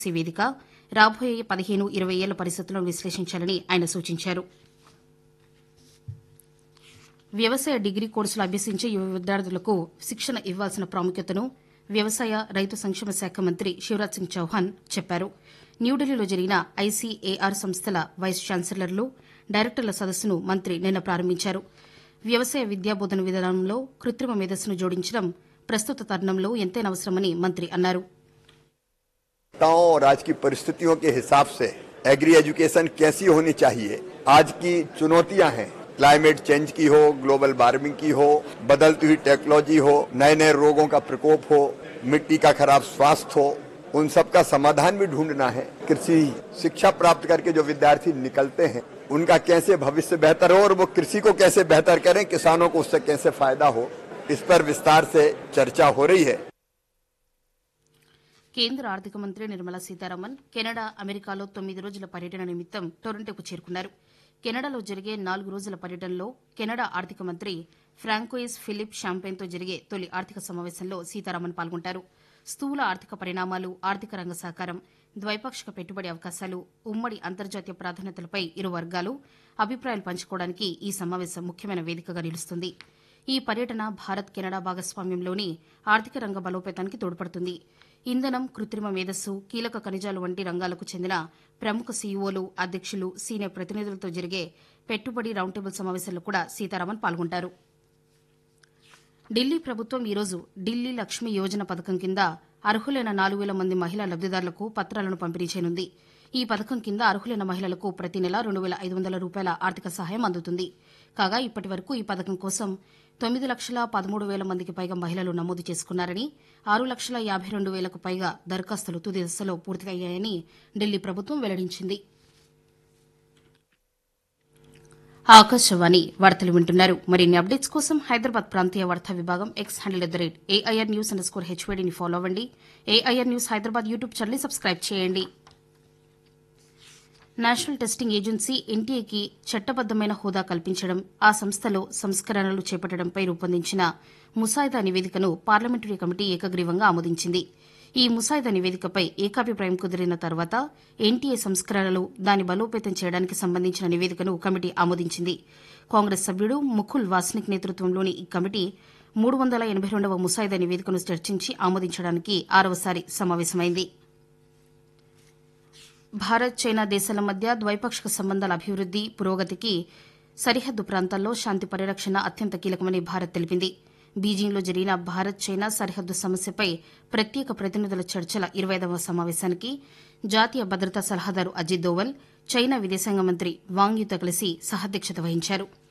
C వేదిక రాబోయే పదిహేను ఇరవై ఏళ్ల పరిస్థితులను విశ్లేషించాలని ఆయన సూచించారు వ్యవసాయ డిగ్రీ కోర్సులు అభ్యసించే యువ విద్యార్థులకు శిక్షణ ఇవ్వాల్సిన ప్రాముఖ్యతను వ్యవసాయ రైతు సంక్షేమ శాఖ మంత్రి శివరాజ్ సింగ్ చౌహాన్ చెప్పారు న్యూఢిల్లీలో జరిగిన ఐసీఏఆర్ సంస్థల వైస్ ఛాన్సలర్లు డైరెక్టర్ల సదస్సును మంత్రి నిన్న ప్రారంభించారు వ్యవసాయ విద్యా బోధన విధానంలో కృత్రిమ మేధస్సును జోడించడం ప్రస్తుత తరుణంలో ఎంతైనా అవసరమని మంత్రి అన్నారు आवश्यकताओं और आज की परिस्थितियों के हिसाब से एग्री एजुकेशन कैसी होनी चाहिए आज की चुनौतियां हैं क्लाइमेट चेंज की हो ग्लोबल वार्मिंग की हो बदलती हुई टेक्नोलॉजी हो नए नए रोगों का प्रकोप हो मिट्टी का खराब स्वास्थ्य हो उन सब का समाधान भी ढूंढना है कृषि शिक्षा प्राप्त करके जो विद्यार्थी निकलते हैं उनका कैसे भविष्य बेहतर हो और वो कृषि को कैसे बेहतर करें किसानों को उससे कैसे फायदा हो इस पर विस्तार से चर्चा हो रही है కేంద్ర ఆర్థిక మంత్రి నిర్మలా సీతారామన్ కెనడా అమెరికాలో తొమ్మిది రోజుల పర్యటన నిమిత్తం టొరంటోకు చేరుకున్నారు కెనడాలో జరిగే నాలుగు రోజుల పర్యటనలో కెనడా ఆర్థిక మంత్రి ఫ్రాంకోయిస్ ఫిలిప్ షాంపెన్తో జరిగే తొలి ఆర్థిక సమావేశంలో సీతారామన్ పాల్గొంటారు స్థూల ఆర్థిక పరిణామాలు ఆర్థిక రంగ సహకారం ద్వైపాక్షిక పెట్టుబడి అవకాశాలు ఉమ్మడి అంతర్జాతీయ ప్రాధాన్యతలపై ఇరు వర్గాలు అభిప్రాయాలు పంచుకోవడానికి ఈ సమావేశం ముఖ్యమైన వేదికగా నిలుస్తుంది ఈ పర్యటన భారత్ కెనడా భాగస్వామ్యంలోని ఆర్థిక రంగ బలోపేతానికి తోడ్పడుతుంది ఇంధనం కృత్రిమ మేధస్సు కీలక ఖనిజాలు వంటి రంగాలకు చెందిన ప్రముఖ సీఈఓలు అధ్యక్షులు సీనియర్ ప్రతినిధులతో జరిగే పెట్టుబడి రౌండ్ టేబుల్ సమావేశంలో కూడా సీతారామన్ పాల్గొంటారు ఢిల్లీ ప్రభుత్వం ఈరోజు ఢిల్లీ లక్ష్మి యోజన పథకం కింద అర్హులైన నాలుగు వేల మంది మహిళా లబ్దిదారులకు పత్రాలను పంపిణీ చేయనుంది ఈ పథకం కింద అర్హులైన మహిళలకు ప్రతి నెల రెండు వేల ఐదు వందల రూపాయల ఆర్థిక సహాయం అందుతుంది కాగా ఇప్పటి వరకు ఈ పథకం కోసం తొమ్మిది లక్షల పదమూడు వేల మందికి పైగా మహిళలు నమోదు చేసుకున్నారని ఆరు లక్షల యాభై రెండు వేలకు పైగా దరఖాస్తులు తుది దశలో పూర్తయ్యాయని ఢిల్లీ ప్రభుత్వం వెల్లడించింది ఆకాశవాణి వార్తలు వింటున్నారు మరిన్ని అప్డేట్స్ కోసం హైదరాబాద్ ప్రాంతీయ వార్తా విభాగం X handle at the rate AIR news underscore స్కోర్ హెచ్వేడిని ఫాలో అవ్వండి ఏఐఆర్ న్యూస్ హైదరాబాద్ యూట్యూబ్ ఛానల్ని సబ్స్క్రైబ్ చేయండి నేషనల్ టెస్టింగ్ ఏజెన్సీ ఎన్టీఏకి చట్టబద్దమైన హోదా కల్పించడం ఆ సంస్థలో సంస్కరణలు చేపట్టడంపై రూపొందించిన ముసాయిదా నివేదికను పార్లమెంటరీ కమిటీ ఏకగ్రీవంగా ఆమోదించింది ఈ ముసాయిదా నివేదికపై ఏకాభిప్రాయం కుదిరిన తర్వాత ఎన్టీఏ సంస్కరణలు దాని బలోపేతం చేయడానికి సంబంధించిన నివేదికను కమిటీ ఆమోదించింది కాంగ్రెస్ సభ్యుడు ముకుల్ వాస్నిక్ నేతృత్వంలోని ఈ కమిటీ మూడు వందల ఎనబై రెండవ ముసాయిదా నివేదికను చర్చించి ఆమోదించడానికి ఆరవసారి సమావేశమైంది భారత్ చైనా దేశాల మధ్య ద్వైపాక్షిక సంబంధాల అభివృద్ది పురోగతికి సరిహద్దు ప్రాంతాల్లో శాంతి పరిరక్షణ అత్యంత కీలకమని భారత్ తెలిపింది బీజింగ్లో జరిగిన భారత్ చైనా సరిహద్దు సమస్యపై ప్రత్యేక ప్రతినిధుల చర్చల ఇరవైదవ సమావేశానికి జాతీయ భద్రతా సలహాదారు అజిత్ దోవల్ చైనా విదేశాంగ మంత్రి వాంగ్ యూతో కలిసి సహాధ్యక్షత వహించారు